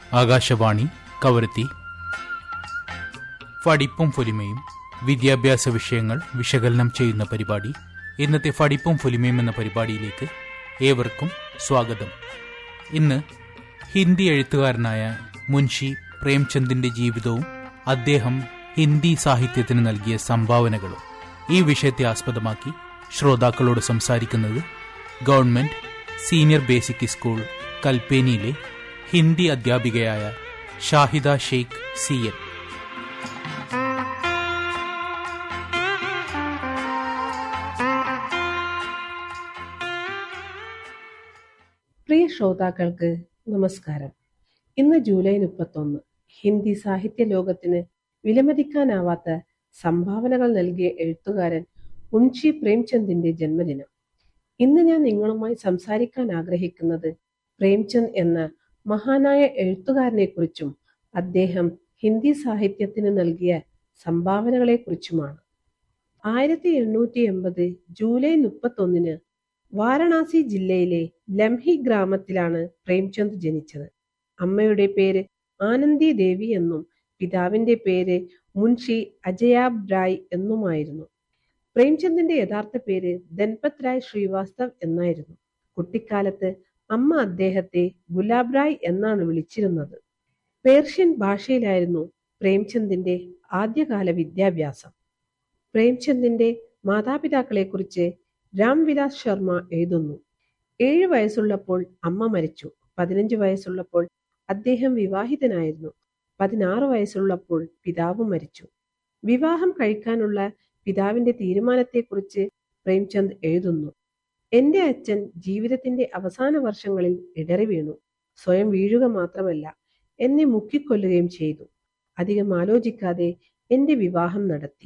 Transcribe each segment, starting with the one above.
ആകാശവാണി കവരത്തി ഫടിപ്പും ഫൊലിമയും വിദ്യാഭ്യാസ വിഷയങ്ങൾ വിശകലനം ചെയ്യുന്ന പരിപാടി ഇന്നത്തെ ഫടിപ്പും ഫൊലിമയും എന്ന പരിപാടിയിലേക്ക് ഏവർക്കും സ്വാഗതം ഇന്ന് ഹിന്ദി എഴുത്തുകാരനായ മുൻഷി പ്രേംചന്ദിന്റെ ജീവിതവും അദ്ദേഹം ഹിന്ദി സാഹിത്യത്തിന് നൽകിയ സംഭാവനകളും ഈ വിഷയത്തെ ആസ്പദമാക്കി ശ്രോതാക്കളോട് സംസാരിക്കുന്നത് ഗവൺമെന്റ് സീനിയർ ബേസിക് സ്കൂൾ കൽപ്പേനിയിലെ ഹിന്ദി അധ്യാപികയായ ഷാഹിദ ഷെയ്ഖ് സി എൻ പ്രിയ ശ്രോതാക്കൾക്ക് നമസ്കാരം ഇന്ന് ജൂലൈ മുപ്പത്തൊന്ന് ഹിന്ദി സാഹിത്യ ലോകത്തിന് വിലമതിക്കാനാവാത്ത സംഭാവനകൾ നൽകിയ എഴുത്തുകാരൻ മുൻഷി പ്രേംചന്ദിന്റെ ജന്മദിനം ഇന്ന് ഞാൻ നിങ്ങളുമായി സംസാരിക്കാൻ ആഗ്രഹിക്കുന്നത് പ്രേംചന്ദ് എന്ന മഹാനായ എഴുത്തുകാരനെ കുറിച്ചും അദ്ദേഹം ഹിന്ദി സാഹിത്യത്തിന് നൽകിയ സംഭാവനകളെ കുറിച്ചുമാണ് ആയിരത്തി എണ്ണൂറ്റി എൺപത് ജൂലൈ മുപ്പത്തൊന്നിന് വാരണാസി ജില്ലയിലെ ലംഹി ഗ്രാമത്തിലാണ് പ്രേംചന്ദ് ജനിച്ചത് അമ്മയുടെ പേര് ആനന്ദി ദേവി എന്നും പിതാവിന്റെ പേര് മുൻഷി അജയാബ് റായ് എന്നുമായിരുന്നു പ്രേംചന്ദിന്റെ യഥാർത്ഥ പേര് ധൻപത് റായ് ശ്രീവാസ്തവ് എന്നായിരുന്നു കുട്ടിക്കാലത്ത് അമ്മ അദ്ദേഹത്തെ ഗുലാബ് റായ് എന്നാണ് വിളിച്ചിരുന്നത് പേർഷ്യൻ ഭാഷയിലായിരുന്നു പ്രേംചന്ദിന്റെ ആദ്യകാല വിദ്യാഭ്യാസം പ്രേംചന്ദിന്റെ മാതാപിതാക്കളെക്കുറിച്ച് രാംവിലാസ് ശർമ്മ എഴുതുന്നു ഏഴു വയസ്സുള്ളപ്പോൾ അമ്മ മരിച്ചു പതിനഞ്ച് വയസ്സുള്ളപ്പോൾ അദ്ദേഹം വിവാഹിതനായിരുന്നു പതിനാറ് വയസ്സുള്ളപ്പോൾ പിതാവ് മരിച്ചു വിവാഹം കഴിക്കാനുള്ള പിതാവിന്റെ തീരുമാനത്തെക്കുറിച്ച് പ്രേംചന്ദ് എഴുതുന്നു എന്റെ അച്ഛൻ ജീവിതത്തിന്റെ അവസാന വർഷങ്ങളിൽ ഇടറി വീണു സ്വയം വീഴുക മാത്രമല്ല എന്നെ മുക്കിക്കൊല്ലുകയും ചെയ്തു അധികം ആലോചിക്കാതെ എന്റെ വിവാഹം നടത്തി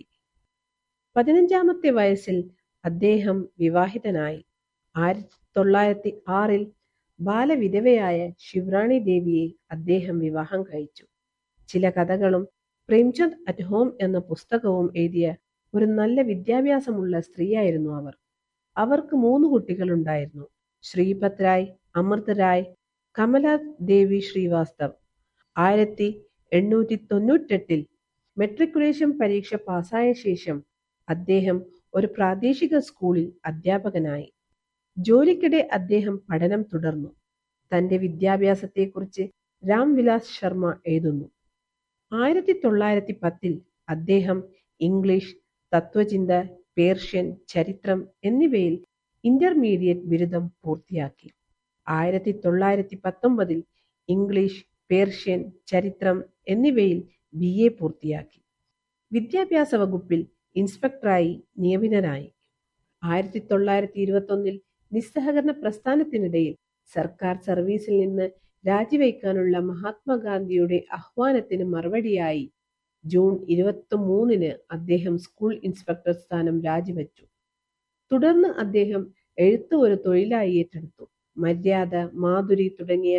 പതിനഞ്ചാമത്തെ വയസ്സിൽ അദ്ദേഹം വിവാഹിതനായി ആയിരത്തി തൊള്ളായിരത്തി ആറിൽ ബാലവിധവയായ ശിവറാണി ദേവിയെ അദ്ദേഹം വിവാഹം കഴിച്ചു ചില കഥകളും പ്രേംചന്ദ് അറ്റ് ഹോം എന്ന പുസ്തകവും എഴുതിയ ഒരു നല്ല വിദ്യാഭ്യാസമുള്ള സ്ത്രീയായിരുന്നു അവർ അവർക്ക് മൂന്ന് കുട്ടികളുണ്ടായിരുന്നു ശ്രീപത് റായ് അമൃത് റായ് കമല ദേവി ശ്രീവാസ്തവ് ആയിരത്തി എണ്ണൂറ്റി തൊണ്ണൂറ്റെട്ടിൽ മെട്രിക്കുലേഷൻ പരീക്ഷ പാസ്സായ ശേഷം അദ്ദേഹം ഒരു പ്രാദേശിക സ്കൂളിൽ അധ്യാപകനായി ജോലിക്കിടെ അദ്ദേഹം പഠനം തുടർന്നു തന്റെ വിദ്യാഭ്യാസത്തെക്കുറിച്ച് രാംവിലാസ് ശർമ്മ എഴുതുന്നു ആയിരത്തി തൊള്ളായിരത്തി പത്തിൽ അദ്ദേഹം ഇംഗ്ലീഷ് തത്വചിന്ത പേർഷ്യൻ ചരിത്രം എന്നിവയിൽ ഇന്റർമീഡിയറ്റ് ബിരുദം പൂർത്തിയാക്കി ആയിരത്തി തൊള്ളായിരത്തി പത്തൊമ്പതിൽ ഇംഗ്ലീഷ് പേർഷ്യൻ ചരിത്രം എന്നിവയിൽ ബി എ പൂർത്തിയാക്കി വിദ്യാഭ്യാസ വകുപ്പിൽ ഇൻസ്പെക്ടറായി നിയമിതനായി ആയിരത്തി തൊള്ളായിരത്തി ഇരുപത്തൊന്നിൽ നിസ്സഹകരണ പ്രസ്ഥാനത്തിനിടയിൽ സർക്കാർ സർവീസിൽ നിന്ന് രാജിവെക്കാനുള്ള മഹാത്മാഗാന്ധിയുടെ ആഹ്വാനത്തിന് മറുപടിയായി ജൂൺ ഇരുപത്തി മൂന്നിന് അദ്ദേഹം സ്കൂൾ ഇൻസ്പെക്ടർ സ്ഥാനം രാജിവെച്ചു തുടർന്ന് അദ്ദേഹം എഴുത്ത് ഒരു തൊഴിലായി ഏറ്റെടുത്തു മര്യാദ മാധുരി തുടങ്ങിയ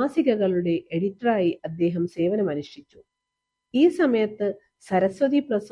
മാസികകളുടെ എഡിറ്ററായി അദ്ദേഹം സേവനമനുഷ്ഠിച്ചു ഈ സമയത്ത് സരസ്വതി പ്രസ്